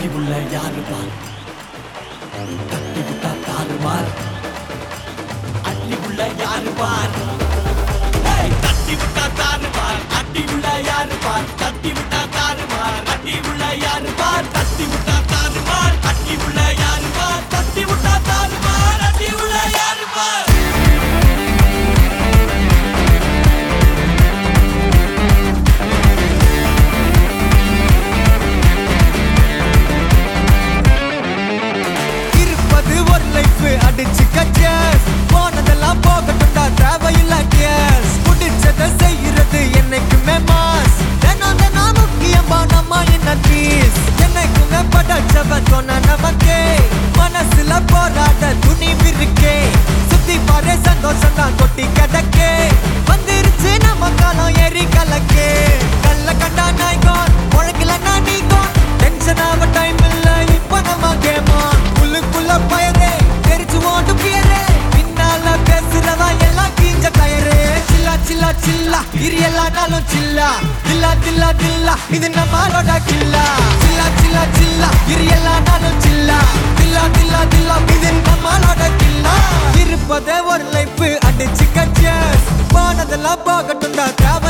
தட்டி உள்ள யாரு பார் தட்டி விட்டா தாறு மார் அட்டி உள்ள யாரு பார் ஏய், தட்டி விட்டா தாறு மார் அட்டி உள்ள யாரு பார் தட்டி விட்டா தாறு மார் அட்டி உள்ள யாரு பார் தட்டி விட்டா தாறு மார் அட்டி உள்ள யாரு பார் தட்டி விட்டா தாறு மார் அட்டி உள்ள யாரு பார் இருப்பது ஒரு லைஃப் அடிச்சு கச்சஸ் போனதெல்லாம் போகட்டும்டா தேவையில்ல கேஸ் பிடிச்சத செய்யறது என்னைக்குமே மாஸ் தினம் தினம் முக்கியமா நம்ம என்ன பீஸ் என்னைக்குமே படைச்சவ சொன்ன நமக்கே மனசுல போராட துணிவு இருக்கே சுத்தி பாரு சந்தோஷம் தான் கொட்டி கிடக்கே வந்துருச்சு நம்ம காலம் ஏறி கலக்கே கல்ல கண்டா நாய்கான் உழக்கல நான் நீகான் டென்ஷன் ஆக டைம் இல்ல இப்ப நம்ம கேமா உள்ளுக்குள்ள பயரே தெரிச்சு ஓட்டு பியரே பின்னால பேசுறவா எல்லாம் கீஞ்ச டயரே சில்லா சில்லா சில்லா இரு எல்லா நாளும் சில்லா தில்லா தில்லா தில்லா இது நம்மளோட கில்லா சில்லா சில்லா சில்லா இரு எல்லா நாளும் சில்லா தில்லா தில்லா தில்லா இது நம்மளோட கில்லா இருப்பதே ஒரு லைஃப் அடிச்சு கச்சஸ் போனதெல்லாம் போகட்டும்டா தேவை